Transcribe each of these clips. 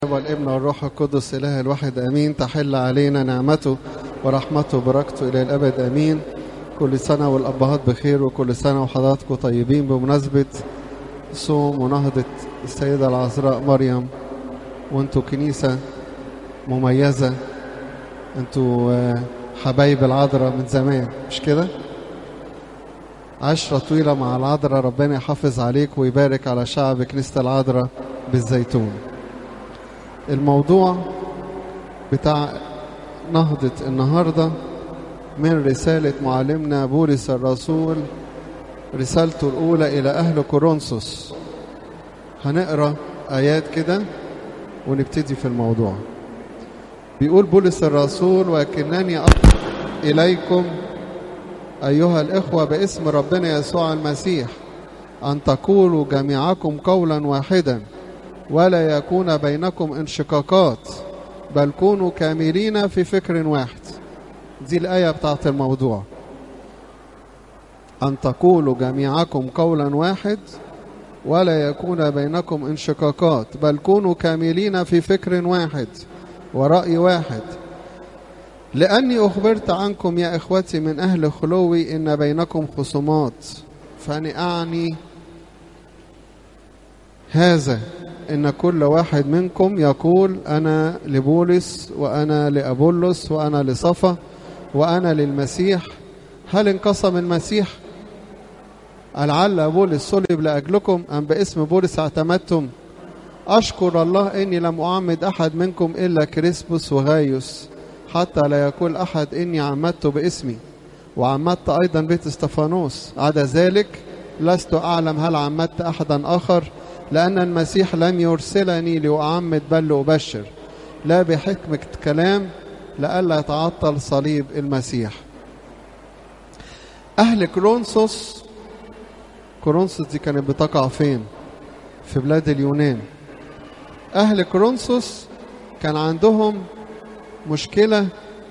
والابن والروح القدس إله الواحد أمين تحل علينا نعمته ورحمته وبركته إلى الأبد أمين كل سنة والأبهات بخير وكل سنة وحضراتكم طيبين بمناسبة صوم ونهضة السيدة العذراء مريم وانتوا كنيسة مميزة انتوا حبايب العذراء من زمان مش كده؟ عشرة طويلة مع العذراء ربنا يحافظ عليك ويبارك على شعب كنيسة العذراء بالزيتون الموضوع بتاع نهضة النهاردة من رسالة معلمنا بولس الرسول رسالته الأولى إلى أهل كورنثوس هنقرأ آيات كده ونبتدي في الموضوع بيقول بولس الرسول ولكنني أطلب إليكم أيها الإخوة باسم ربنا يسوع المسيح أن تقولوا جميعكم قولا واحدا ولا يكون بينكم انشقاقات بل كونوا كاملين في فكر واحد دي الآية بتاعت الموضوع أن تقولوا جميعكم قولا واحد ولا يكون بينكم انشقاقات بل كونوا كاملين في فكر واحد ورأي واحد لأني أخبرت عنكم يا إخوتي من أهل خلوي إن بينكم خصومات فأني أعني هذا إن كل واحد منكم يقول أنا لبولس وأنا لأبولس وأنا لصفا وأنا للمسيح هل انقسم المسيح لعل بولس صلب لأجلكم أم باسم بولس اعتمدتم أشكر الله إني لم أعمد أحد منكم إلا كريسبوس وغايوس حتى لا يقول أحد إني عمدت باسمي وعمدت أيضا بيت استفانوس عدا ذلك لست أعلم هل عمدت أحدا آخر لأن المسيح لم يرسلني لأعمد بل لأبشر لا بحكمة كلام لئلا يتعطل صليب المسيح أهل كرونسوس كرونسوس دي كانت بتقع فين في بلاد اليونان أهل كرونسوس كان عندهم مشكلة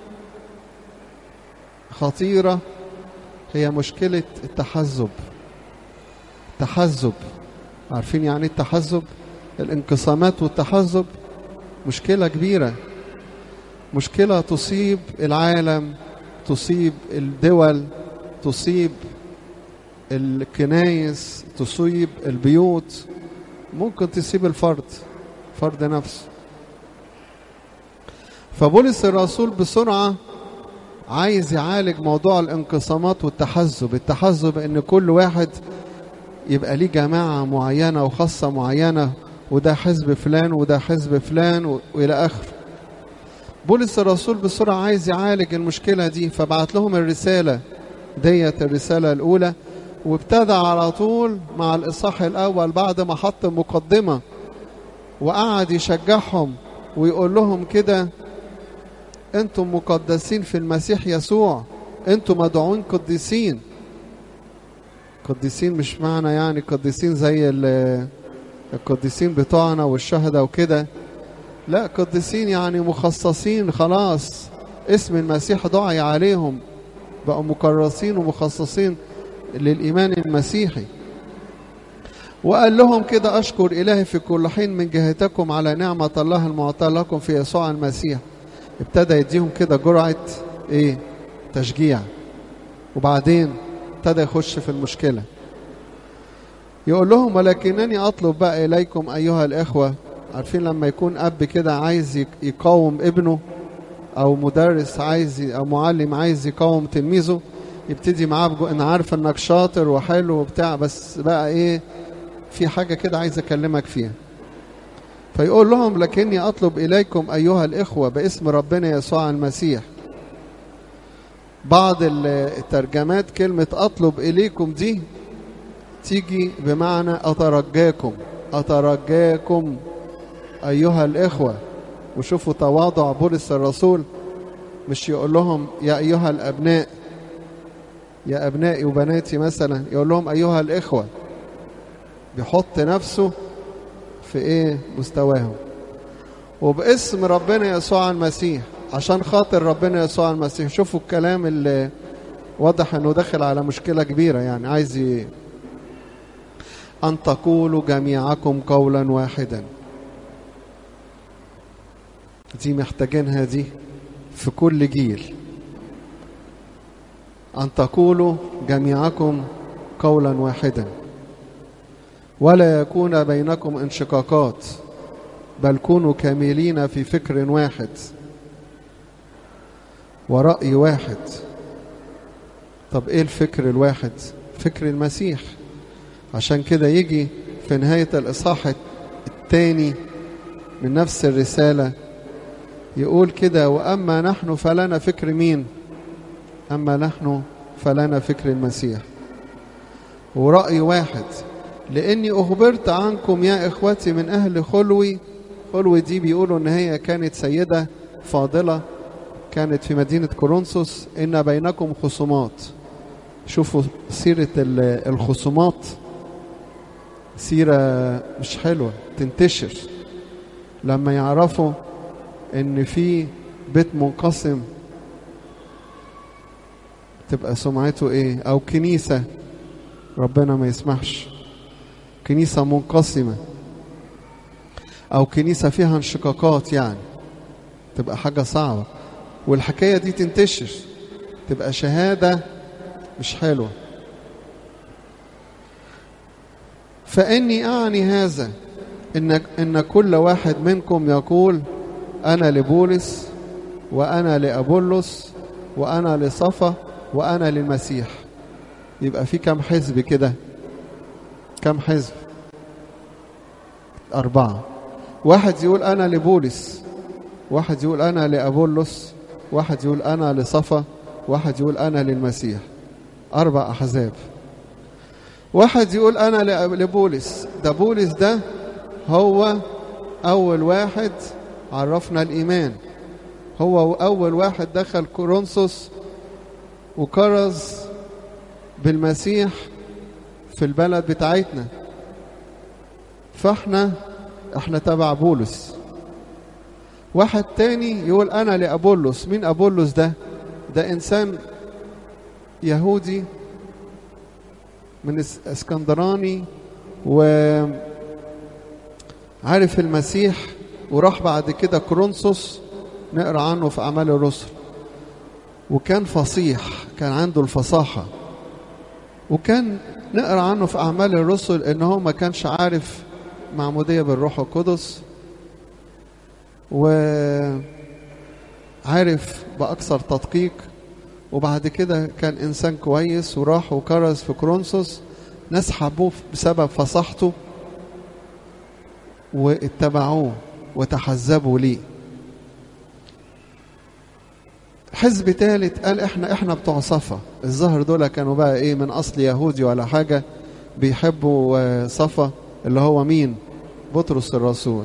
خطيرة هي مشكلة التحزب التحزب عارفين يعني التحزب الانقسامات والتحزب مشكلة كبيرة مشكلة تصيب العالم تصيب الدول تصيب الكنايس تصيب البيوت ممكن تصيب الفرد فرد نفسه فبولس الرسول بسرعة عايز يعالج موضوع الانقسامات والتحزب التحزب ان كل واحد يبقى ليه جماعة معينة وخاصة معينة وده حزب فلان وده حزب فلان وإلى آخره بولس الرسول بسرعة عايز يعالج المشكلة دي فبعت لهم الرسالة ديت الرسالة الأولى وابتدى على طول مع الإصحاح الأول بعد ما حط مقدمة وقعد يشجعهم ويقول لهم كده انتم مقدسين في المسيح يسوع انتم مدعوين قديسين قديسين مش معنى يعني قديسين زي القديسين بتوعنا والشهداء وكده لا قديسين يعني مخصصين خلاص اسم المسيح دعي عليهم بقوا مكرسين ومخصصين للإيمان المسيحي وقال لهم كده أشكر إلهي في كل حين من جهتكم على نعمة الله المعطاة لكم في يسوع المسيح ابتدى يديهم كده جرعة إيه تشجيع وبعدين ابتدى يخش في المشكلة يقول لهم ولكنني أطلب بقى إليكم أيها الإخوة عارفين لما يكون أب كده عايز يقاوم ابنه أو مدرس عايز أو معلم عايز يقاوم تلميذه يبتدي معاه بجو أنا عارف إنك شاطر وحلو وبتاع بس بقى إيه في حاجة كده عايز أكلمك فيها فيقول لهم لكني أطلب إليكم أيها الإخوة باسم ربنا يسوع المسيح بعض الترجمات كلمة أطلب إليكم دي تيجي بمعنى أترجاكم أترجاكم أيها الإخوة وشوفوا تواضع بولس الرسول مش يقول لهم يا أيها الأبناء يا أبنائي وبناتي مثلا يقول لهم أيها الإخوة بيحط نفسه في إيه مستواهم وباسم ربنا يسوع المسيح عشان خاطر ربنا يسوع المسيح شوفوا الكلام اللي واضح انه داخل على مشكلة كبيرة يعني عايز ي... أن تقولوا جميعكم قولا واحدا دي محتاجينها دي في كل جيل أن تقولوا جميعكم قولا واحدا ولا يكون بينكم انشقاقات بل كونوا كاملين في فكر واحد ورأي واحد طب ايه الفكر الواحد فكر المسيح عشان كده يجي في نهاية الإصحاح الثاني من نفس الرسالة يقول كده وأما نحن فلنا فكر مين أما نحن فلنا فكر المسيح ورأي واحد لأني أخبرت عنكم يا إخوتي من أهل خلوي خلوي دي بيقولوا إن هي كانت سيدة فاضلة كانت في مدينة كورنثوس إن بينكم خصومات شوفوا سيرة الخصومات سيرة مش حلوة تنتشر لما يعرفوا إن في بيت منقسم تبقى سمعته إيه أو كنيسة ربنا ما يسمحش كنيسة منقسمة أو كنيسة فيها انشقاقات يعني تبقى حاجة صعبة والحكاية دي تنتشر تبقى شهادة مش حلوة فإني أعني هذا إن, إن كل واحد منكم يقول أنا لبولس وأنا لأبولس وأنا لصفا وأنا للمسيح يبقى في كم حزب كده كم حزب أربعة واحد يقول أنا لبولس واحد يقول أنا لأبولس واحد يقول أنا لصفا واحد يقول أنا للمسيح أربع أحزاب واحد يقول أنا لبولس ده بولس ده هو أول واحد عرفنا الإيمان هو أول واحد دخل كورنثوس وكرز بالمسيح في البلد بتاعتنا فاحنا احنا تبع بولس واحد تاني يقول انا لابولس مين ابولس ده ده انسان يهودي من اسكندراني وعارف المسيح وراح بعد كده كورنثوس نقرا عنه في اعمال الرسل وكان فصيح كان عنده الفصاحه وكان نقرا عنه في اعمال الرسل ان هو ما كانش عارف معموديه بالروح القدس وعارف باكثر تدقيق وبعد كده كان انسان كويس وراح وكرز في كرونسوس ناس حبوه بسبب فصاحته واتبعوه وتحزبوا ليه حزب ثالث قال احنا احنا بتوع صفا الظاهر دول كانوا بقى ايه من اصل يهودي ولا حاجه بيحبوا صفا اللي هو مين بطرس الرسول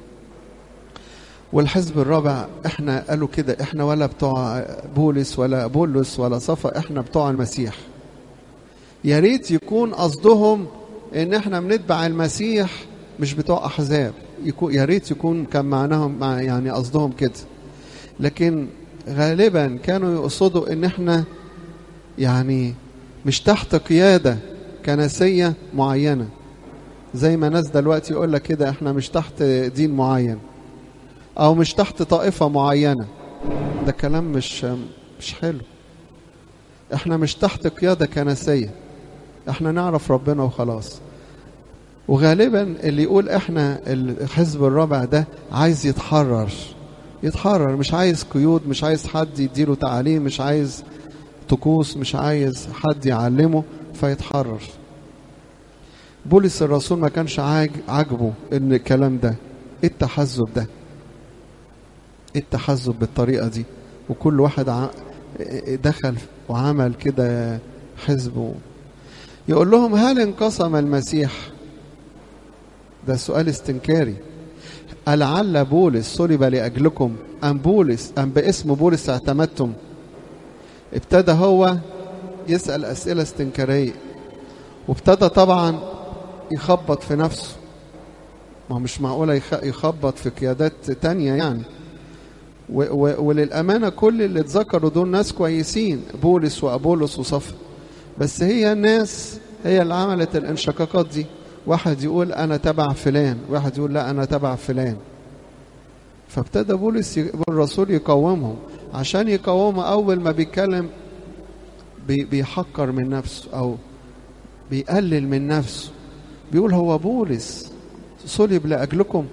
والحزب الرابع احنا قالوا كده احنا ولا بتوع بولس ولا بولس ولا صفا احنا بتوع المسيح يا ريت يكون قصدهم ان احنا بنتبع المسيح مش بتوع احزاب يكون يا ريت يكون كان معناهم مع يعني قصدهم كده لكن غالبا كانوا يقصدوا ان احنا يعني مش تحت قياده كنسيه معينه زي ما ناس دلوقتي يقول لك كده احنا مش تحت دين معين او مش تحت طائفه معينه ده كلام مش مش حلو احنا مش تحت قياده كنسيه احنا نعرف ربنا وخلاص وغالبا اللي يقول احنا الحزب الرابع ده عايز يتحرر يتحرر مش عايز قيود مش عايز حد يديله تعليم مش عايز طقوس مش عايز حد يعلمه فيتحرر بولس الرسول ما كانش عاجبه ان الكلام ده ايه التحزب ده ايه التحزب بالطريقه دي وكل واحد دخل وعمل كده حزبه يقول لهم هل انقسم المسيح ده سؤال استنكاري ألعل بولس صلب لأجلكم أم بولس أم باسم بولس اعتمدتم ابتدى هو يسأل أسئلة استنكارية وابتدى طبعا يخبط في نفسه ما هو مش معقولة يخبط في قيادات تانية يعني و و وللأمانة كل اللي اتذكروا دول ناس كويسين بولس وأبولس وصفا بس هي الناس هي اللي عملت الانشقاقات دي واحد يقول أنا تبع فلان واحد يقول لا أنا تبع فلان فابتدى بولس ي- الرسول يقاومهم عشان يقاومه أول ما بيتكلم بي- بيحقر من نفسه أو بيقلل من نفسه بيقول هو بولس صلب لأجلكم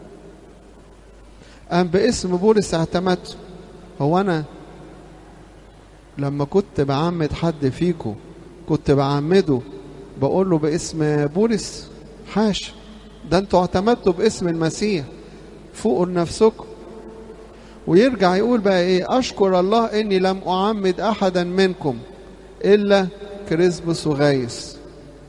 أم باسم بولس اعتمدت هو أنا لما كنت بعمد حد فيكم كنت بعمده بقول له باسم بولس حاشا ده انتوا اعتمدتوا باسم المسيح فوقوا لنفسكم ويرجع يقول بقى ايه اشكر الله اني لم اعمد احدا منكم الا كريسبس وغايس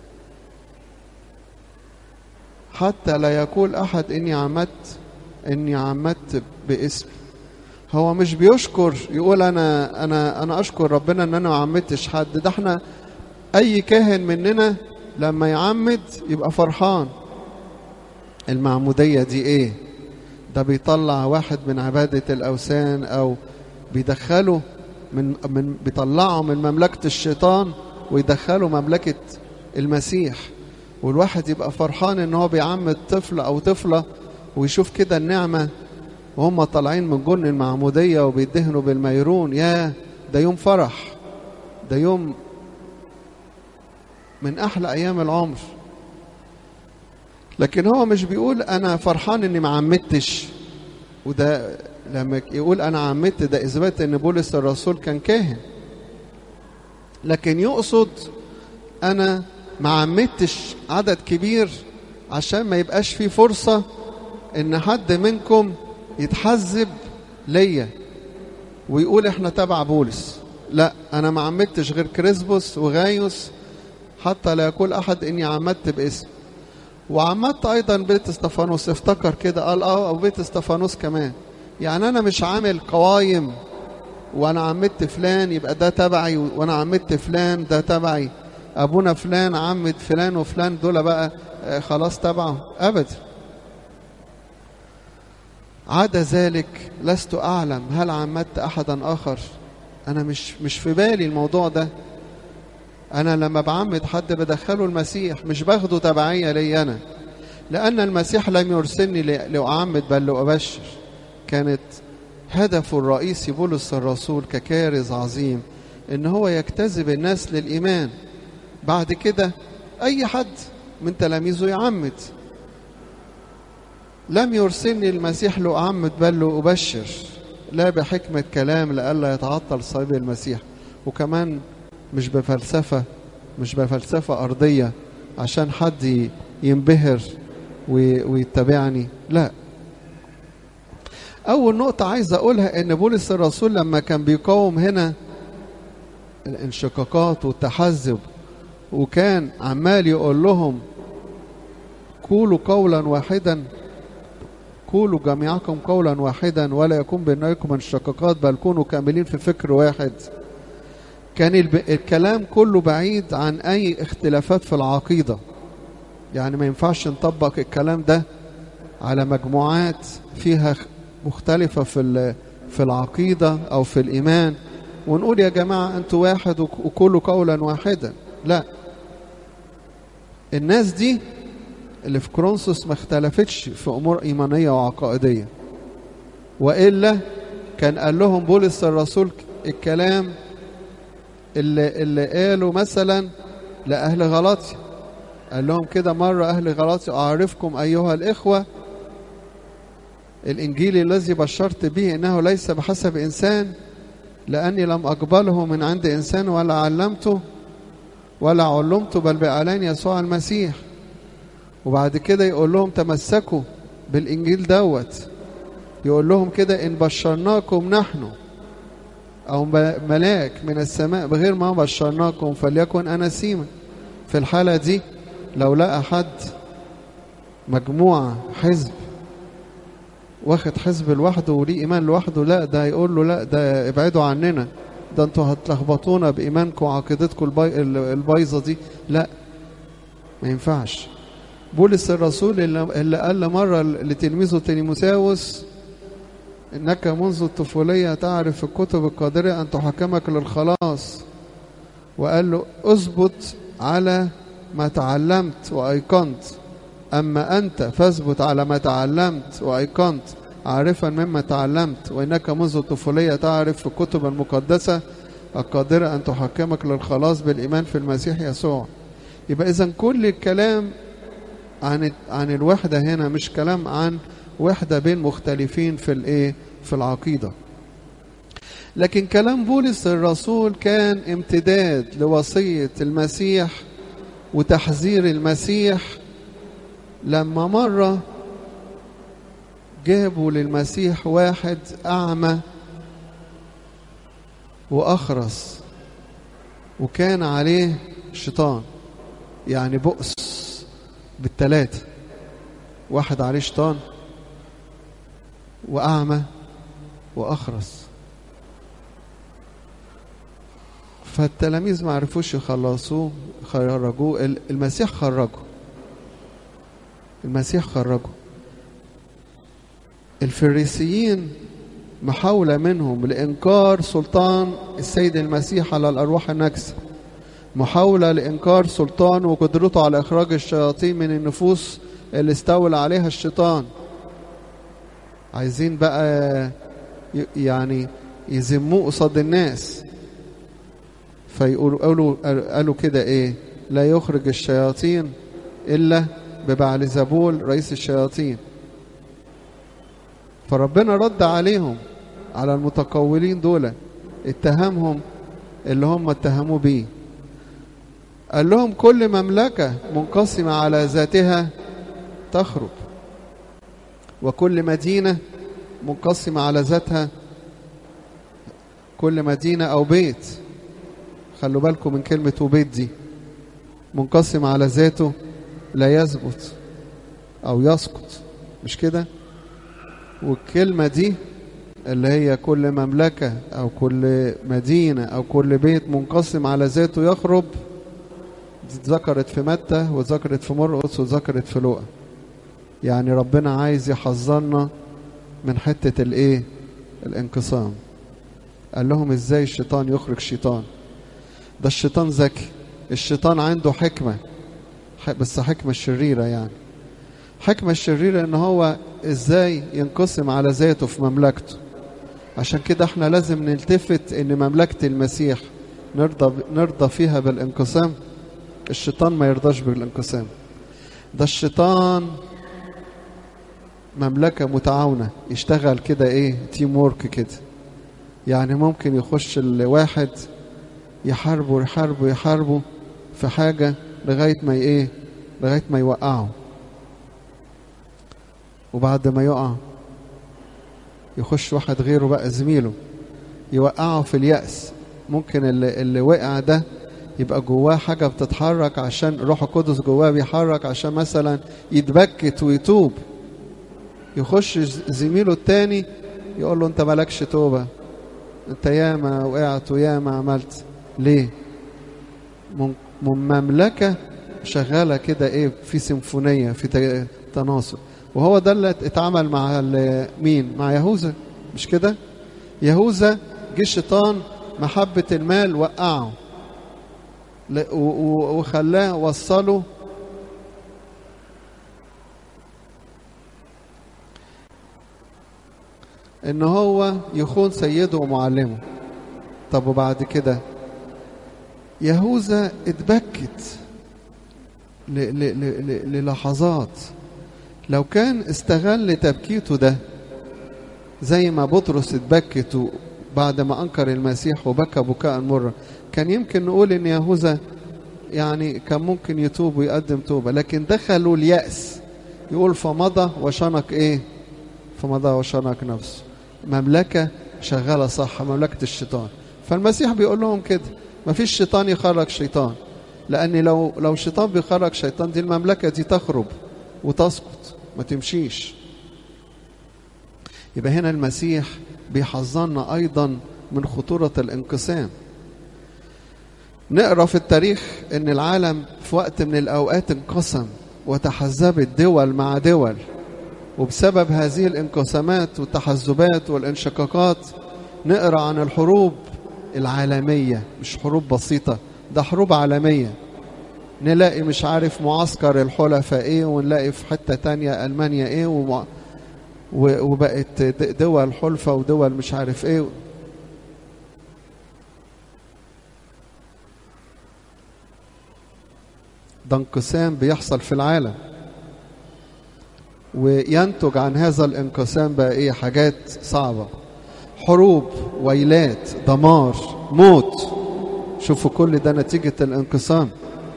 حتى لا يقول احد اني عمدت اني عمدت باسمي هو مش بيشكر يقول انا انا انا اشكر ربنا ان انا ما عمدتش حد ده احنا اي كاهن مننا لما يعمد يبقى فرحان المعمودية دي ايه ده بيطلع واحد من عبادة الاوثان او بيدخله من من بيطلعه من مملكة الشيطان ويدخله مملكة المسيح والواحد يبقى فرحان ان هو بيعمد طفل او طفلة ويشوف كده النعمة وهم طالعين من جن المعمودية وبيدهنوا بالميرون يا ده يوم فرح ده يوم من احلى ايام العمر لكن هو مش بيقول انا فرحان اني ما عمدتش وده لما يقول انا عمدت ده اثبات ان بولس الرسول كان كاهن لكن يقصد انا ما عمدتش عدد كبير عشان ما يبقاش في فرصة ان حد منكم يتحزب ليا ويقول احنا تبع بولس لا انا ما عمدتش غير كريسبوس وغايوس حتى لا يقول احد اني عمدت باسم وعمدت ايضا بيت استفانوس افتكر كده قال اه وبيت استفانوس كمان يعني انا مش عامل قوايم وانا عمدت فلان يبقى ده تبعي وانا عمدت فلان ده تبعي ابونا فلان عمد فلان وفلان دول بقى آه، خلاص تبعه ابدا عدا ذلك لست اعلم هل عمدت احدا اخر انا مش مش في بالي الموضوع ده انا لما بعمد حد بدخله المسيح مش باخده تبعيه لي انا لان المسيح لم يرسلني ل- لاعمد بل لابشر كانت هدفه الرئيسي بولس الرسول ككارز عظيم ان هو يجتذب الناس للايمان بعد كده اي حد من تلاميذه يعمد لم يرسلني المسيح لأعمد بل لأبشر لا بحكمة كلام لئلا يتعطل صليب المسيح وكمان مش بفلسفة مش بفلسفة أرضية عشان حد ينبهر وي- ويتبعني لا أول نقطة عايز أقولها إن بولس الرسول لما كان بيقاوم هنا الانشقاقات والتحزب وكان عمال يقول لهم قولوا قولا واحدا قولوا جميعكم قولا واحدا ولا يكون بينكم انشقاقات بل كونوا كاملين في فكر واحد كان الب... الكلام كله بعيد عن اي اختلافات في العقيده يعني ما ينفعش نطبق الكلام ده على مجموعات فيها خ- مختلفه في ال... في العقيده او في الايمان ونقول يا جماعه انتوا واحد وك- وكلوا قولا واحدا لا الناس دي اللي في كرونسوس ما اختلفتش في امور ايمانيه وعقائديه والا كان قال لهم بولس الرسول الكلام اللي اللي قاله مثلا لاهل غلاطيا قال لهم كده مره اهل غلاطيا اعرفكم ايها الاخوه الانجيل الذي بشرت به انه ليس بحسب انسان لاني لم اقبله من عند انسان ولا علمته ولا علمته بل باعلان يسوع المسيح وبعد كده يقول لهم تمسكوا بالانجيل دوت يقول لهم كده ان بشرناكم نحن او م- ملاك من السماء بغير ما بشرناكم فليكن اناسيما في الحاله دي لو لقى حد مجموعه حزب واخد حزب لوحده وليه ايمان لوحده لا ده يقول له لا ده ابعدوا عننا ده انتوا هتلخبطونا بايمانكم وعقيدتكم البي... البايظه دي لا ما ينفعش بولس الرسول اللي اللي قال مرة لتلميذه تيموثاوس إنك منذ الطفولية تعرف في الكتب القادرة أن تحكمك للخلاص وقال له اثبت على ما تعلمت وأيقنت أما أنت فاثبت على ما تعلمت وأيقنت عارفا مما تعلمت وإنك منذ الطفولية تعرف في الكتب المقدسة القادرة أن تحكمك للخلاص بالإيمان في المسيح يسوع يبقى إذا كل الكلام عن عن الوحدة هنا مش كلام عن وحدة بين مختلفين في الإيه في العقيدة لكن كلام بولس الرسول كان امتداد لوصية المسيح وتحذير المسيح لما مرة جابوا للمسيح واحد أعمى وأخرس وكان عليه شيطان يعني بؤس بالتلاتة واحد عليه شيطان وأعمى وأخرس فالتلاميذ ما عرفوش يخلصوه خرجوه المسيح خرجه المسيح خرجه الفريسيين محاولة منهم لإنكار سلطان السيد المسيح على الأرواح النجسة محاولة لإنكار سلطان وقدرته على إخراج الشياطين من النفوس اللي استولى عليها الشيطان عايزين بقى يعني يذموه قصاد الناس فيقولوا قالوا قالوا كده ايه لا يخرج الشياطين الا ببعل زبول رئيس الشياطين فربنا رد عليهم على المتقولين دول اتهمهم اللي هم اتهموا بيه قال لهم كل مملكة منقسمة على ذاتها تخرب وكل مدينة منقسمة على ذاتها كل مدينة أو بيت خلوا بالكم من كلمة وبيت دي منقسم على ذاته لا يثبت أو يسقط مش كده والكلمة دي اللي هي كل مملكة أو كل مدينة أو كل بيت منقسم على ذاته يخرب دي ذكرت في متى وذكرت في مرقس وذكرت في لوقا يعني ربنا عايز يحذرنا من حتة الايه الانقسام قال لهم ازاي الشيطان يخرج شيطان ده الشيطان ذكي الشيطان عنده حكمة بس حكمة شريرة يعني حكمة الشريرة ان هو ازاي ينقسم على ذاته في مملكته عشان كده احنا لازم نلتفت ان مملكة المسيح نرضى نرضى فيها بالانقسام الشيطان ما يرضاش بالانقسام ده الشيطان مملكة متعاونة يشتغل كده ايه تيم وورك كده يعني ممكن يخش الواحد يحاربه يحاربه يحاربه في حاجة لغاية ما ايه لغاية ما يوقعه وبعد ما يقع يخش واحد غيره بقى زميله يوقعه في اليأس ممكن اللي, اللي وقع ده يبقى جواه حاجة بتتحرك عشان روح القدس جواه بيحرك عشان مثلا يتبكت ويتوب يخش زميله التاني يقول له انت مالكش توبة انت ياما وقعت وياما عملت ليه من مملكة شغالة كده ايه في سيمفونية في تناسق وهو ده اللي اتعمل مع مين مع يهوذا مش كده يهوذا جه الشيطان محبة المال وقعه وخلاه وصله ان هو يخون سيده ومعلمه طب وبعد كده يهوذا اتبكت للحظات لو كان استغل تبكيته ده زي ما بطرس اتبكت بعد ما انكر المسيح وبكى بكاء مرة كان يمكن نقول ان يهوذا يعني كان ممكن يتوب ويقدم توبة لكن دخلوا اليأس يقول فمضى وشنق ايه فمضى وشنق نفسه مملكة شغالة صح مملكة الشيطان فالمسيح بيقول لهم كده مفيش شيطان يخرج شيطان لأن لو لو شيطان بيخرج شيطان دي المملكة دي تخرب وتسقط ما تمشيش يبقى هنا المسيح بيحذرنا أيضا من خطورة الانقسام نقرا في التاريخ ان العالم في وقت من الاوقات انقسم وتحزبت دول مع دول وبسبب هذه الانقسامات والتحزبات والانشقاقات نقرا عن الحروب العالميه مش حروب بسيطه ده حروب عالميه نلاقي مش عارف معسكر الحلفاء ايه ونلاقي في حته تانية المانيا ايه ومع... وبقت دول حلفة ودول مش عارف ايه ده انقسام بيحصل في العالم وينتج عن هذا الانقسام بقى ايه حاجات صعبة حروب ويلات دمار موت شوفوا كل ده نتيجة الانقسام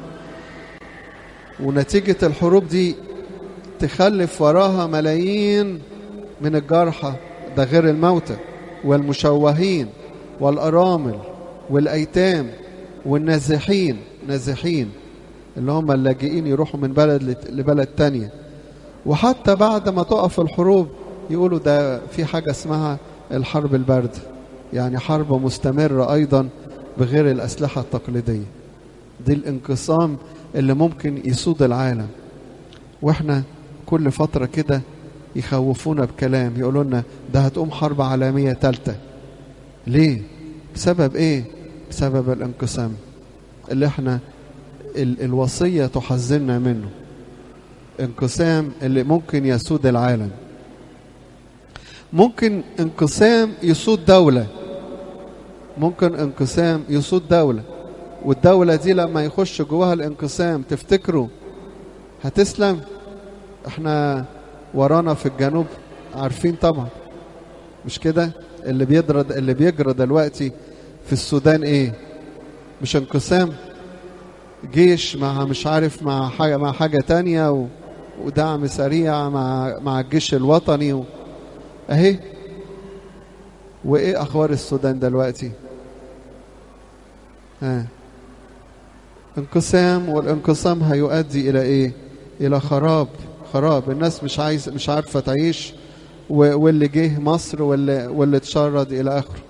ونتيجة الحروب دي تخلف وراها ملايين من الجرحى ده غير الموتى والمشوهين والأرامل والأيتام والنازحين نازحين اللي هم اللاجئين يروحوا من بلد لبلد تانية وحتى بعد ما تقف الحروب يقولوا ده في حاجة اسمها الحرب الباردة يعني حرب مستمرة أيضا بغير الأسلحة التقليدية دي الانقسام اللي ممكن يسود العالم واحنا كل فترة كده يخوفونا بكلام يقولوا لنا ده هتقوم حرب عالمية ثالثة ليه؟ بسبب ايه؟ بسبب الانقسام اللي احنا ال الوصية تحذرنا منه انقسام اللي ممكن يسود العالم ممكن انقسام يسود دولة ممكن انقسام يسود دولة والدولة دي لما يخش جواها الانقسام تفتكروا هتسلم احنا ورانا في الجنوب عارفين طبعا مش كده اللي بيجرى اللي بيجرى دلوقتي في السودان ايه مش انقسام جيش مع مش عارف مع حاجه مع حاجه تانية و... ودعم سريع مع مع الجيش الوطني و... اهي وايه اخبار السودان دلوقتي ها انقسام والانقسام هيؤدي الى ايه الى خراب خراب الناس مش عايز مش عارفه تعيش واللي جه مصر واللي واللي اتشرد الى اخره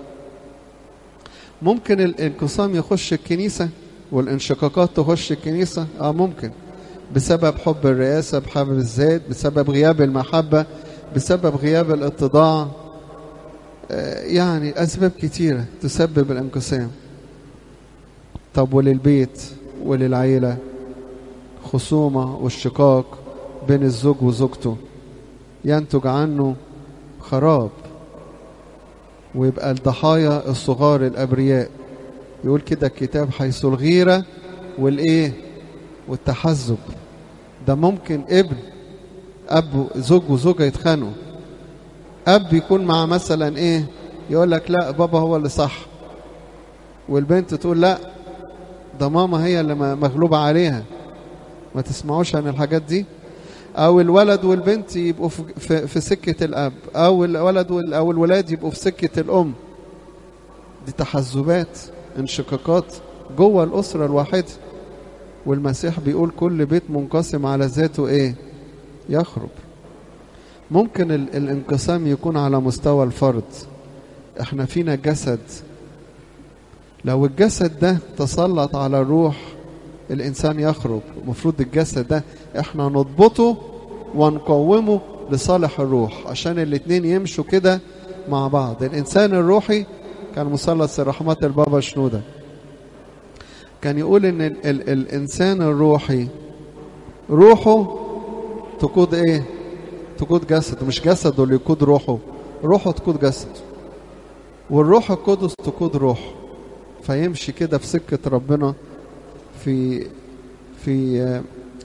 ممكن الانقسام يخش الكنيسه والانشقاقات تخش الكنيسه اه ممكن بسبب حب الرئاسه بسبب الذات بسبب غياب المحبه بسبب غياب الاتضاع آه يعني اسباب كتيره تسبب الانقسام طب وللبيت وللعيله خصومه والشقاق بين الزوج وزوجته ينتج عنه خراب ويبقى الضحايا الصغار الابرياء يقول كده الكتاب حيث الغيره والايه والتحزب ده ممكن ابن اب زوج وزوجه يتخانقوا اب يكون مع مثلا ايه يقول لك لا بابا هو اللي صح والبنت تقول لا ده ماما هي اللي مغلوبه عليها ما تسمعوش عن الحاجات دي او الولد والبنت يبقوا في, في سكه الاب او الولد او الولاد يبقوا في سكه الام دي تحزبات انشقاقات جوه الاسره الواحده والمسيح بيقول كل بيت منقسم على ذاته ايه يخرب ممكن الانقسام يكون على مستوى الفرد احنا فينا جسد لو الجسد ده تسلط على الروح الانسان يخرج المفروض الجسد ده احنا نضبطه ونقومه لصالح الروح عشان الاتنين يمشوا كده مع بعض الانسان الروحي كان مثلث رحمات البابا شنودة كان يقول ان ال ال الانسان الروحي روحه تقود ايه تقود جسده مش جسده اللي يقود روحه روحه تقود جسده والروح القدس تقود روحه فيمشي كده في سكة ربنا في في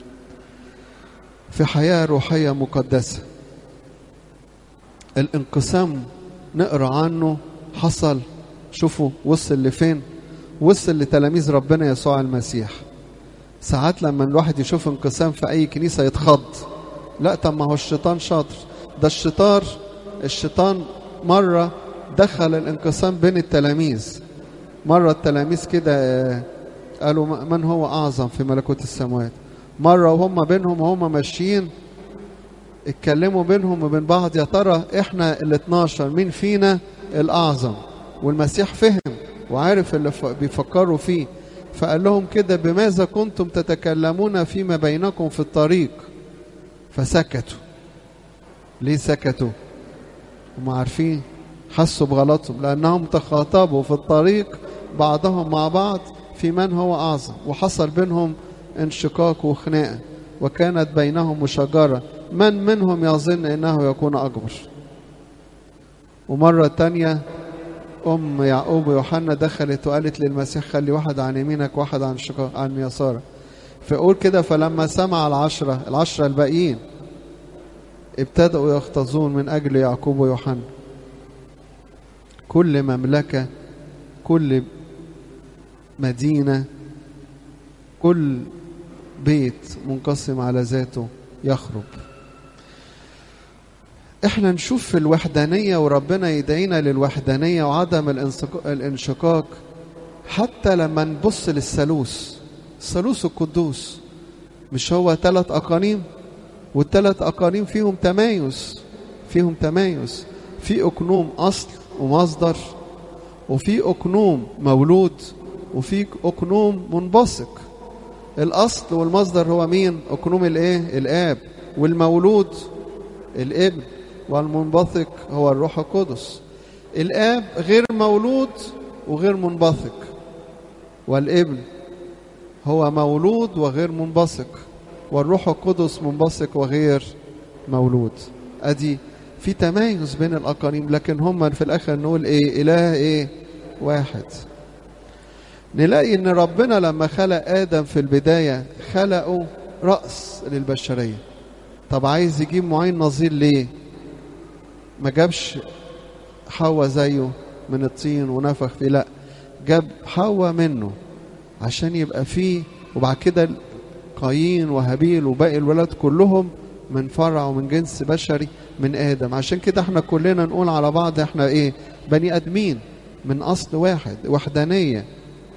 في حياة روحية مقدسة الانقسام نقرا عنه حصل شوفوا وصل لفين وصل لتلاميذ ربنا يسوع المسيح ساعات لما الواحد يشوف انقسام في اي كنيسه يتخض لا طب ما هو الشيطان شاطر ده الشيطان الشيطان مره دخل الانقسام بين التلاميذ مره التلاميذ كده قالوا من هو اعظم في ملكوت السماوات مره وهم بينهم وهم ماشيين اتكلموا بينهم وبين بعض يا ترى احنا ال 12 مين فينا الاعظم والمسيح فهم وعارف اللي بيفكروا فيه فقال لهم كده بماذا كنتم تتكلمون فيما بينكم في الطريق فسكتوا ليه سكتوا هم عارفين حسوا بغلطهم لانهم تخاطبوا في الطريق بعضهم مع بعض في من هو اعظم وحصل بينهم انشقاق وخناقه وكانت بينهم مشاجره من منهم يظن انه يكون اكبر ومرة تانية ام يعقوب ويوحنا دخلت وقالت للمسيح خلي واحد عن يمينك واحد عن شقا عن يسارك فيقول كده فلما سمع العشرة العشرة الباقيين ابتدأوا يختزون من أجل يعقوب ويوحنا كل مملكة كل مدينة كل بيت منقسم على ذاته يخرب احنا نشوف في الوحدانية وربنا يدعينا للوحدانية وعدم الانشقاق حتى لما نبص للثالوث الثالوث القدوس مش هو ثلاث أقانيم والثلاث أقانيم فيهم تمايز فيهم تمايز في أقنوم أصل ومصدر وفي أقنوم مولود وفي أقنوم منبثق الأصل والمصدر هو مين؟ أقنوم الإيه؟ الآب والمولود الابن والمنبثق هو الروح القدس الآب غير مولود وغير منبثق والابن هو مولود وغير منبثق والروح القدس منبثق وغير مولود ادي في تمايز بين الاقانيم لكن هم في الاخر نقول ايه اله ايه واحد نلاقي ان ربنا لما خلق ادم في البدايه خلقه راس للبشريه طب عايز يجيب معين نظير ليه ما جابش حواء زيه من الطين ونفخ فيه لا جاب حواء منه عشان يبقى فيه وبعد كده قايين وهابيل وباقي الولاد كلهم من فرع ومن جنس بشري من ادم عشان كده احنا كلنا نقول على بعض احنا ايه بني ادمين من اصل واحد وحدانيه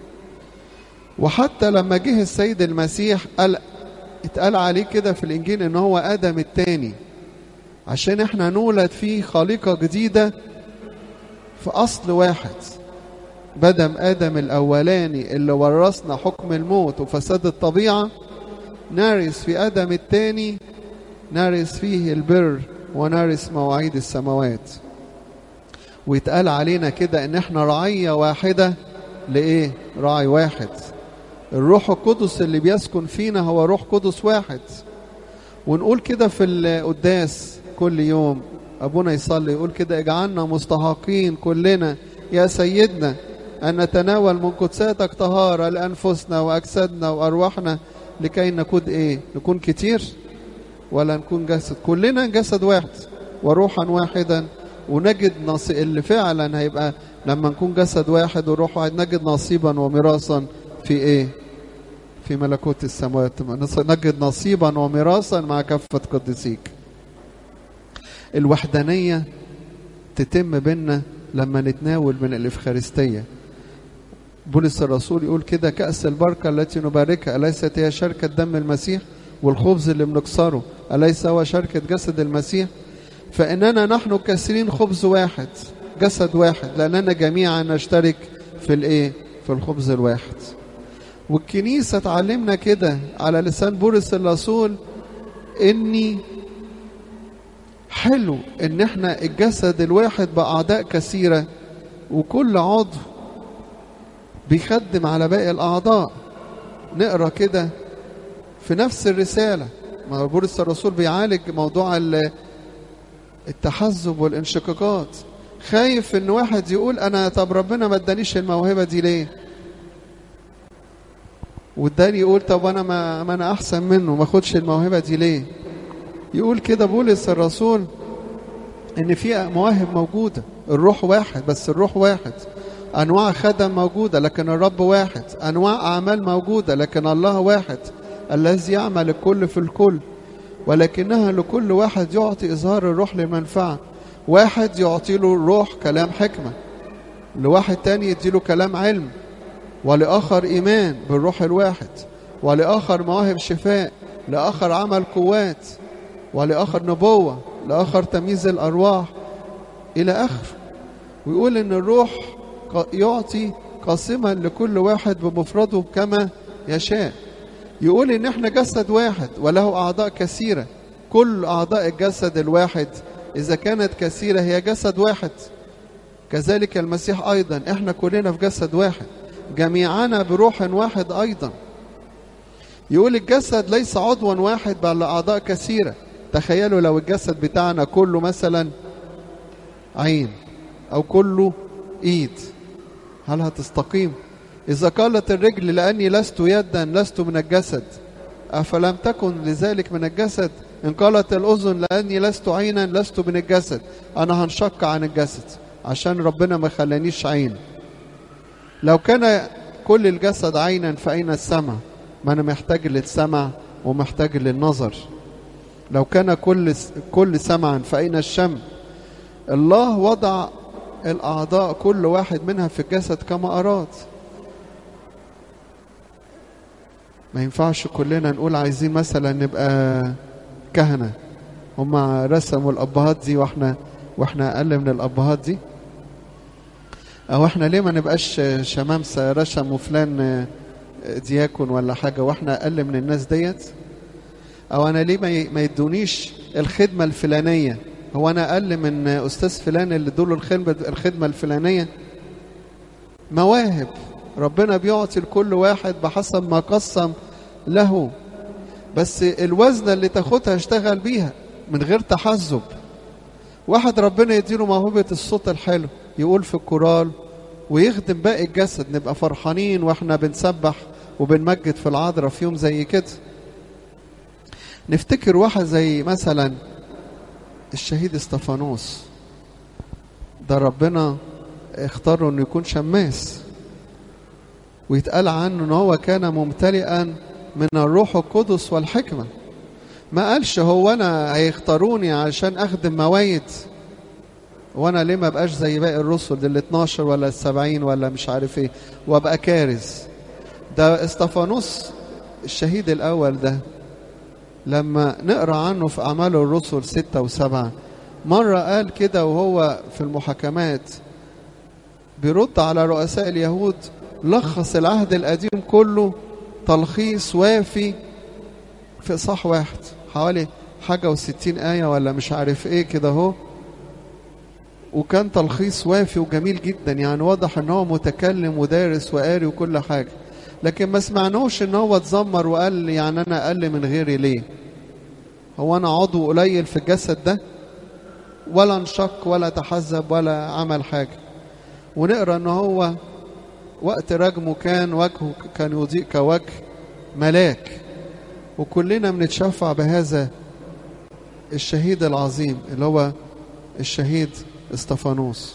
وحتى لما جه السيد المسيح قال اتقال عليه كده في الانجيل ان هو ادم الثاني عشان احنا نولد فيه خليقه جديده في اصل واحد بدم ادم الاولاني اللي ورثنا حكم الموت وفساد الطبيعه نرث في ادم الثاني نرث فيه البر ونرث مواعيد السماوات ويتقال علينا كده ان احنا رعيه واحده لايه راعي واحد الروح القدس اللي بيسكن فينا هو روح قدس واحد ونقول كده في القداس كل يوم ابونا يصلي يقول كده اجعلنا مستحقين كلنا يا سيدنا ان نتناول من قدساتك طهاره لانفسنا واجسادنا وارواحنا لكي نكون ايه نكون كتير ولا نكون جسد كلنا جسد واحد وروحا واحدا ونجد نص اللي فعلا هيبقى لما نكون جسد واحد وروح واحد نجد نصيبا وميراثا في ايه في ملكوت السماوات نجد نصيبا وميراثا مع كافة قديسيك الوحدانية تتم بينا لما نتناول من الإفخارستية بولس الرسول يقول كده كأس البركة التي نباركها أليست هي شركة دم المسيح والخبز اللي بنكسره أليس هو شركة جسد المسيح فإننا نحن كاسرين خبز واحد جسد واحد لأننا جميعا نشترك في الإيه في الخبز الواحد والكنيسة تعلمنا كده على لسان بولس الرسول إني حلو إن إحنا الجسد الواحد بأعضاء كثيرة وكل عضو بيخدم على باقي الأعضاء نقرأ كده في نفس الرسالة ما بولس الرسول بيعالج موضوع التحزب والانشقاقات خايف ان واحد يقول انا طب ربنا ما ادانيش الموهبه دي ليه والتاني يقول طب انا ما, ما انا احسن منه ما اخدش الموهبه دي ليه يقول كده بولس الرسول ان في مواهب موجوده الروح واحد بس الروح واحد انواع خدم موجوده لكن الرب واحد انواع اعمال موجوده لكن الله واحد الذي يعمل الكل في الكل ولكنها لكل واحد يعطي إظهار الروح لمنفعة واحد يعطي له الروح كلام حكمة لواحد تاني يديله كلام علم ولآخر إيمان بالروح الواحد ولآخر مواهب شفاء لآخر عمل قوات ولآخر نبوة لآخر تمييز الأرواح إلى آخر ويقول إن الروح يعطي قاسما لكل واحد بمفرده كما يشاء يقول ان احنا جسد واحد وله اعضاء كثيره كل اعضاء الجسد الواحد اذا كانت كثيره هي جسد واحد كذلك المسيح ايضا احنا كلنا في جسد واحد جميعنا بروح واحد ايضا يقول الجسد ليس عضوا واحد بل اعضاء كثيره تخيلوا لو الجسد بتاعنا كله مثلا عين او كله ايد هل هتستقيم اذا قالت الرجل لاني لست يدا لست من الجسد افلم تكن لذلك من الجسد ان قالت الاذن لاني لست عينا لست من الجسد انا هنشق عن الجسد عشان ربنا ما خلانيش عين لو كان كل الجسد عينا فاين السمع ما انا محتاج للسمع ومحتاج للنظر لو كان كل كل سمعا فاين الشم الله وضع الاعضاء كل واحد منها في الجسد كما اراد ما ينفعش كلنا نقول عايزين مثلا نبقى كهنه هما رسموا الابهات دي واحنا واحنا اقل من الابهات دي او احنا ليه ما نبقاش شمامسه رسموا فلان دياكون ولا حاجه واحنا اقل من الناس ديت او انا ليه ما يدونيش الخدمه الفلانيه هو انا اقل من استاذ فلان اللي ادوله الخدمه الخدمه الفلانيه مواهب ربنا بيعطي لكل واحد بحسب ما قسم له بس الوزنه اللي تاخدها اشتغل بيها من غير تحزب واحد ربنا يديله موهبه الصوت الحلو يقول في الكورال ويخدم باقي الجسد نبقى فرحانين واحنا بنسبح وبنمجد في العذراء في يوم زي كده نفتكر واحد زي مثلا الشهيد استفانوس ده ربنا اختاره انه يكون شماس ويتقال عنه ان هو كان ممتلئا من الروح القدس والحكمه ما قالش هو انا هيختاروني عشان اخدم موايد وانا ليه ما بقاش زي باقي الرسل ال 12 ولا ال 70 ولا مش عارف ايه وابقى كارز ده استفانوس الشهيد الاول ده لما نقرا عنه في اعمال الرسل ستة وسبعة مرة قال كده وهو في المحاكمات بيرد على رؤساء اليهود لخص العهد القديم كله تلخيص وافي في إصحاح واحد حوالي حاجة وستين آية ولا مش عارف إيه كده أهو وكان تلخيص وافي وجميل جدا يعني واضح ان هو متكلم ودارس وقاري وكل حاجه لكن ما سمعناهوش ان هو اتذمر وقال يعني انا اقل من غيري ليه هو انا عضو قليل في الجسد ده ولا انشق ولا تحزب ولا عمل حاجه ونقرا ان هو وقت رجمه كان وجهه كان يضيء كوجه ملاك وكلنا بنتشفع بهذا الشهيد العظيم اللي هو الشهيد استفانوس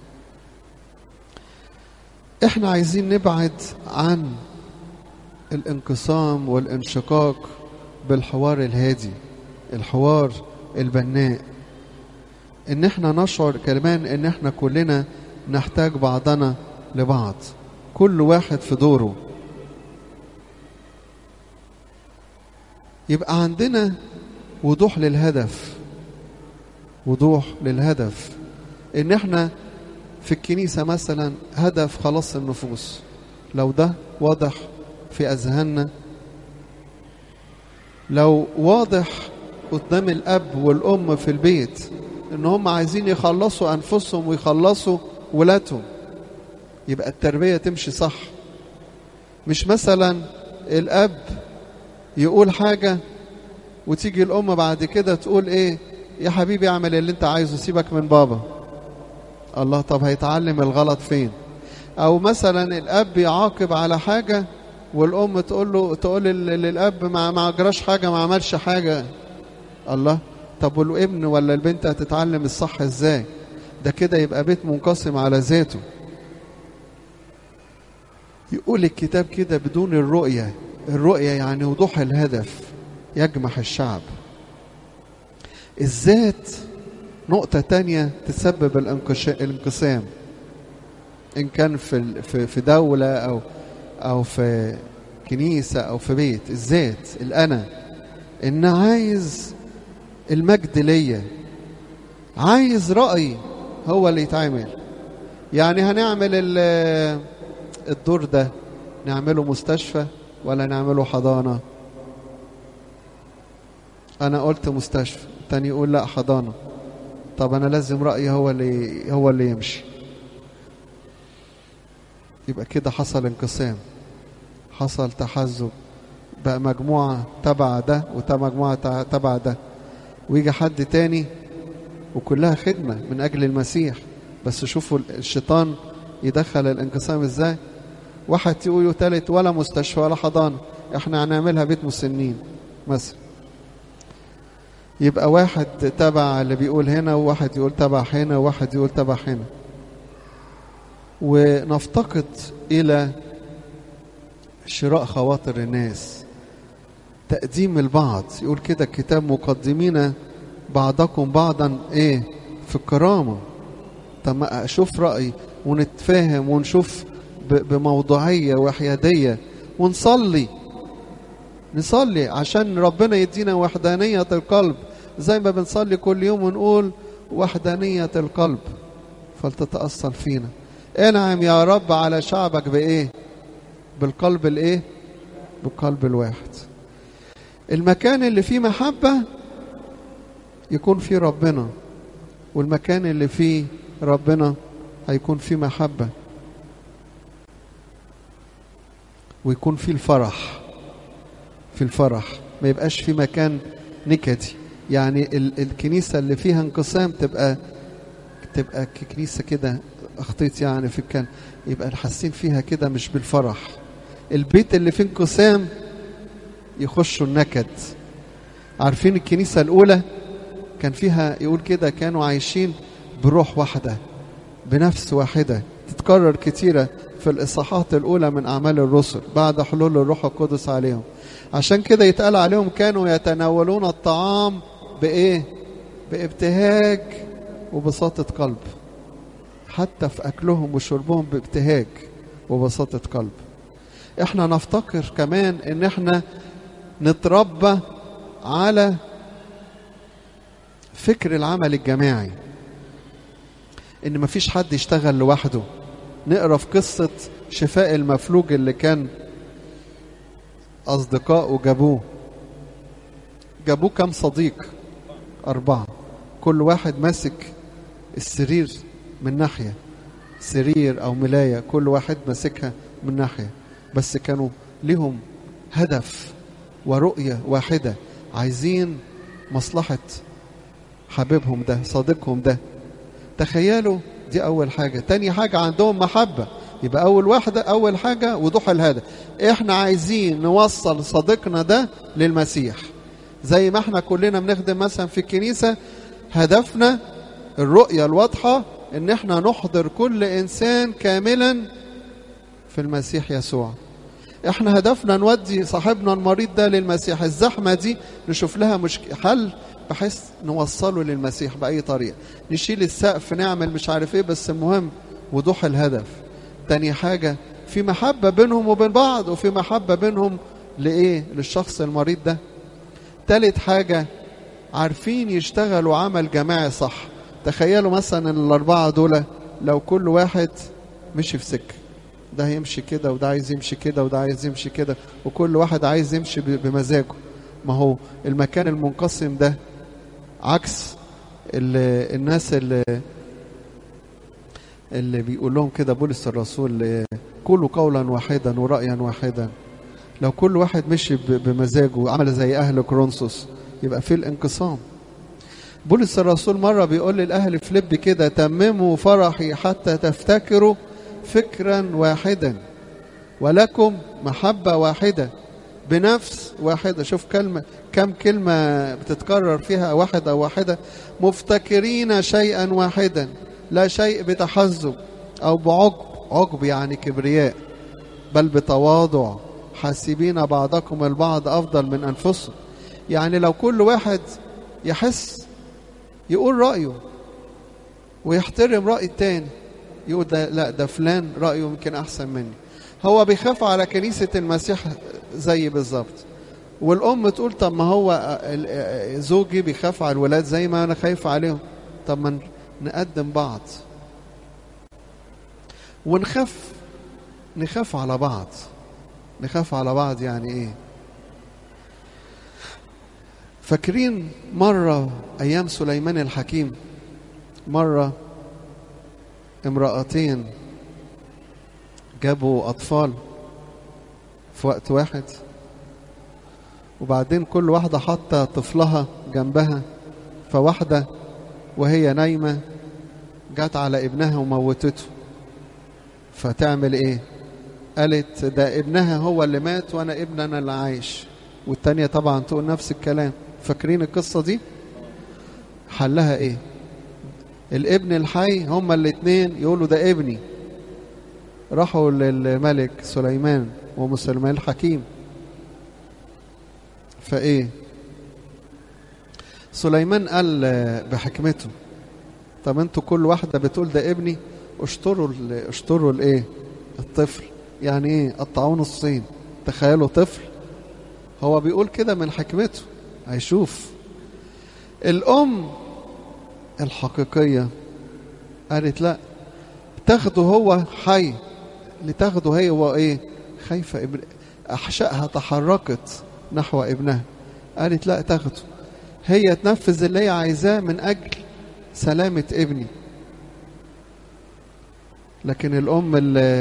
احنا عايزين نبعد عن الانقسام والانشقاق بالحوار الهادي الحوار البناء ان احنا نشعر كمان ان احنا كلنا نحتاج بعضنا لبعض كل واحد في دوره يبقى عندنا وضوح للهدف وضوح للهدف ان احنا في الكنيسة مثلا هدف خلاص النفوس لو ده واضح في أذهاننا لو واضح قدام الأب والأم في البيت إن هم عايزين يخلصوا أنفسهم ويخلصوا ولادهم يبقى التربية تمشي صح مش مثلا الأب يقول حاجة وتيجي الأم بعد كده تقول إيه يا حبيبي اعمل اللي أنت عايزه سيبك من بابا الله طب هيتعلم الغلط فين او مثلا الاب يعاقب على حاجه والام تقول له تقول للاب ما ما اجراش حاجه ما عملش حاجه الله طب والابن ولا البنت هتتعلم الصح ازاي ده كده يبقى بيت منقسم على ذاته يقول الكتاب كده بدون الرؤيه الرؤيه يعني وضوح الهدف يجمح الشعب الذات نقطة تانية تسبب الانقسام إن كان في في دولة أو أو في كنيسة أو في بيت الذات الأنا إن عايز المجد ليا عايز رأيي هو اللي يتعمل يعني هنعمل الدور ده نعمله مستشفى ولا نعمله حضانة أنا قلت مستشفى التاني يقول لا حضانة طب انا لازم رايي هو اللي هو اللي يمشي يبقى كده حصل انقسام حصل تحزب بقى مجموعه تبع ده ومجموعه تبع ده ويجي حد تاني وكلها خدمة من أجل المسيح بس شوفوا الشيطان يدخل الانقسام ازاي واحد يقول تالت ولا مستشفى ولا حضانة احنا هنعملها بيت مسنين مثلا يبقى واحد تبع اللي بيقول هنا وواحد يقول تبع هنا وواحد يقول تبع هنا ونفتقد إلى شراء خواطر الناس تقديم البعض يقول كده الكتاب مقدمين بعضكم بعضا ايه في الكرامة طب ما اشوف رأي ونتفاهم ونشوف بموضوعية وحيادية ونصلي نصلي عشان ربنا يدينا وحدانية القلب زي ما بنصلي كل يوم ونقول وحدانية القلب فلتتأصل فينا انعم يا رب على شعبك بإيه بالقلب الإيه بالقلب الواحد المكان اللي فيه محبة يكون فيه ربنا والمكان اللي فيه ربنا هيكون فيه محبة ويكون فيه الفرح في الفرح ما يبقاش في مكان نكدي يعني ال الكنيسة اللي فيها انقسام تبقى تبقى كنيسة كده أخطيت يعني في الكلام يبقى حاسين فيها كده مش بالفرح البيت اللي فيه انقسام يخشوا النكد عارفين الكنيسة الأولى كان فيها يقول كده كانوا عايشين بروح واحدة بنفس واحدة تتكرر كتيرة في الإصحاحات الأولى من أعمال الرسل بعد حلول الروح القدس عليهم عشان كده يتقال عليهم كانوا يتناولون الطعام بإيه؟ بابتهاج وبساطة قلب حتى في أكلهم وشربهم بابتهاج وبساطة قلب احنا نفتكر كمان ان احنا نتربى على فكر العمل الجماعي ان مفيش حد يشتغل لوحده نقرا في قصه شفاء المفلوج اللي كان اصدقائه جابوه جابوه كام صديق اربعه كل واحد ماسك السرير من ناحيه سرير او ملايه كل واحد ماسكها من ناحيه بس كانوا لهم هدف ورؤيه واحده عايزين مصلحه حبيبهم ده صديقهم ده تخيلوا دي أول حاجة تاني حاجة عندهم محبة يبقى أول واحدة أول حاجة وضوح الهدف إحنا عايزين نوصل صديقنا ده للمسيح زي ما إحنا كلنا بنخدم مثلا في الكنيسة هدفنا الرؤية الواضحة إن إحنا نحضر كل إنسان كاملا في المسيح يسوع إحنا هدفنا نودي صاحبنا المريض ده للمسيح الزحمة دي نشوف لها مش حل بحيث نوصله للمسيح بأي طريقة نشيل السقف نعمل مش عارف ايه بس المهم وضوح الهدف تاني حاجة في محبة بينهم وبين بعض وفي محبة بينهم لإيه للشخص المريض ده تالت حاجة عارفين يشتغلوا عمل جماعي صح تخيلوا مثلا الأربعة دول لو كل واحد مشي في سكة ده هيمشي كده وده عايز يمشي كده وده عايز يمشي كده وكل واحد عايز يمشي بمزاجه ما هو المكان المنقسم ده عكس اللي الناس اللي اللي بيقول لهم كده بولس الرسول كلوا قولا واحدا ورأيا واحدا لو كل واحد مشي بمزاجه وعمل زي أهل كرونسوس يبقى في الانقسام بولس الرسول مرة بيقول للأهل فيليب كده تمموا فرحي حتى تفتكروا فكرا واحدا ولكم محبة واحدة بنفس واحدة شوف كلمة كم كلمة بتتكرر فيها واحدة واحدة مفتكرين شيئا واحدا لا شيء بتحزب أو بعجب عجب يعني كبرياء بل بتواضع حاسبين بعضكم البعض أفضل من أنفسهم يعني لو كل واحد يحس يقول رأيه ويحترم رأي التاني يقول ده لا ده فلان رأيه يمكن أحسن مني هو بيخاف على كنيسة المسيح زي بالظبط والأم تقول طب ما هو زوجي بيخاف على الولاد زي ما أنا خايف عليهم طب ما نقدم بعض ونخاف نخاف على بعض نخاف على بعض يعني ايه فاكرين مرة أيام سليمان الحكيم مرة امرأتين جابوا أطفال في وقت واحد وبعدين كل واحدة حاطة طفلها جنبها فواحدة وهي نايمة جت على ابنها وموتته فتعمل ايه قالت ده ابنها هو اللي مات وانا ابن انا اللي عايش والتانية طبعا تقول نفس الكلام فاكرين القصة دي حلها ايه الابن الحي هما الاتنين يقولوا ده ابني راحوا للملك سليمان وام سليمان الحكيم فايه سليمان قال بحكمته طب انتوا كل واحدة بتقول ده ابني اشطروا اشطروا الايه الطفل يعني ايه قطعوه نصين تخيلوا طفل هو بيقول كده من حكمته هيشوف الام الحقيقية قالت لا تاخده هو حي لتاخده هي هو ايه خايفة ابن احشائها تحركت نحو ابنها قالت لا تاخده هي تنفذ اللي هي عايزاه من اجل سلامة ابني لكن الام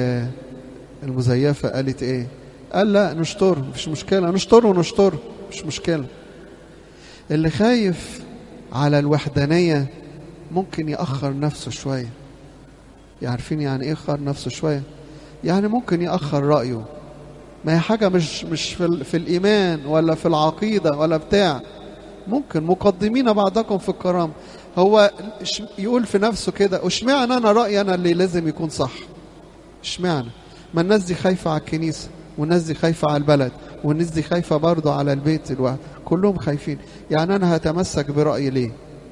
المزيفة قالت ايه قال لا نشطره مش مشكلة نشطره ونشطره مش مشكلة اللي خايف على الوحدانية ممكن يأخر نفسه شوية عارفين يعني ايه يأخر نفسه شوية يعني ممكن يأخر رأيه ما هي حاجة مش مش في, في الإيمان ولا في العقيدة ولا بتاع ممكن مقدمين بعضكم في الكرامة هو يقول في نفسه كده اشمعنى انا رأيي انا اللي لازم يكون صح اشمعنى ما الناس دي خايفة على الكنيسة والناس دي خايفة على البلد والناس دي خايفة برضه على البيت الواحد كلهم خايفين يعني انا هتمسك برأيي ليه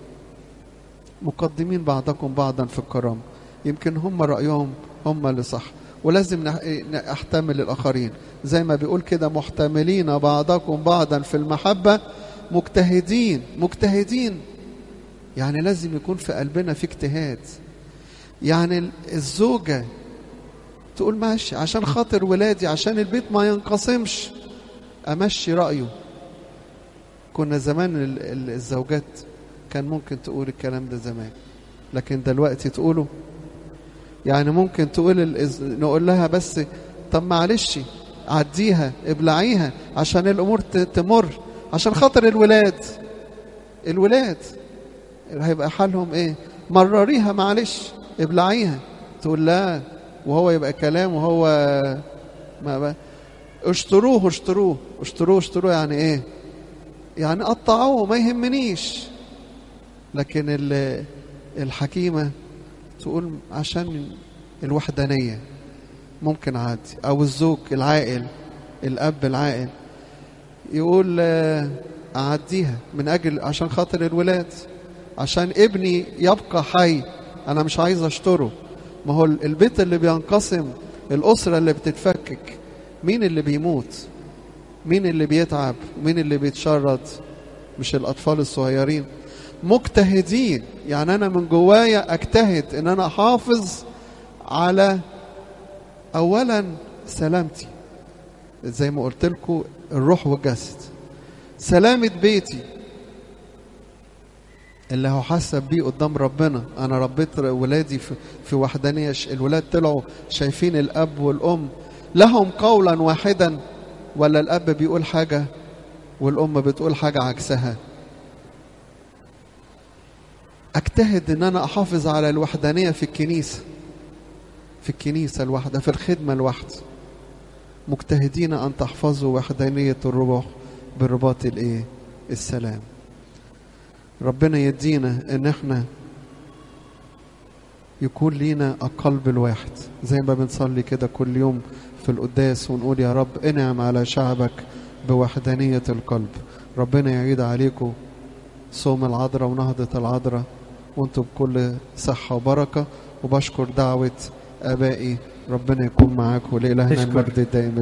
مقدمين بعضكم بعضا في الكرامة يمكن هم رأيهم هم اللي صح ولازم نحتمل الآخرين زي ما بيقول كده محتملين بعضكم بعضا في المحبة مجتهدين مجتهدين يعني لازم يكون في قلبنا في اجتهاد يعني الزوجة تقول ماشي عشان خاطر ولادي عشان البيت ما ينقسمش أمشي رأيه كنا زمان الزوجات كان ممكن تقول الكلام ده زمان لكن دلوقتي تقوله يعني ممكن تقول الإز... نقول لها بس طب معلش عديها ابلعيها عشان الامور تمر عشان خاطر الولاد الولاد هيبقى حالهم ايه مرريها معلش ابلعيها تقول لا وهو يبقى كلام وهو ما بقى اشتروه اشتروه اشتروه اشتروه يعني ايه يعني قطعوه ما يهمنيش لكن الحكيمة تقول عشان الوحدانية ممكن عادي او الزوج العاقل الاب العاقل يقول اعديها من اجل عشان خاطر الولاد عشان ابني يبقى حي انا مش عايز اشتره ما هو البيت اللي بينقسم الاسره اللي بتتفكك مين اللي بيموت مين اللي بيتعب مين اللي بيتشرد مش الاطفال الصغيرين مجتهدين يعني انا من جوايا اجتهد ان انا احافظ على اولا سلامتي زي ما قلت لكم الروح والجسد سلامة بيتي اللي هحسب بيه قدام ربنا انا ربيت ولادي في, في وحدانية الولاد طلعوا شايفين الاب والام لهم قولا واحدا ولا الاب بيقول حاجة والام بتقول حاجة عكسها اجتهد ان انا احافظ على الوحدانية في الكنيسة في الكنيسة الواحدة في الخدمة الواحدة مجتهدين ان تحفظوا وحدانية الروح برباط الايه السلام ربنا يدينا ان احنا يكون لينا القلب الواحد زي ما بنصلي كده كل يوم في القداس ونقول يا رب انعم على شعبك بوحدانية القلب ربنا يعيد عليكم صوم العذراء ونهضة العذراء وانتم بكل صحة وبركة وبشكر دعوة آبائي ربنا يكون معاكم ولإلهنا المجد الدائم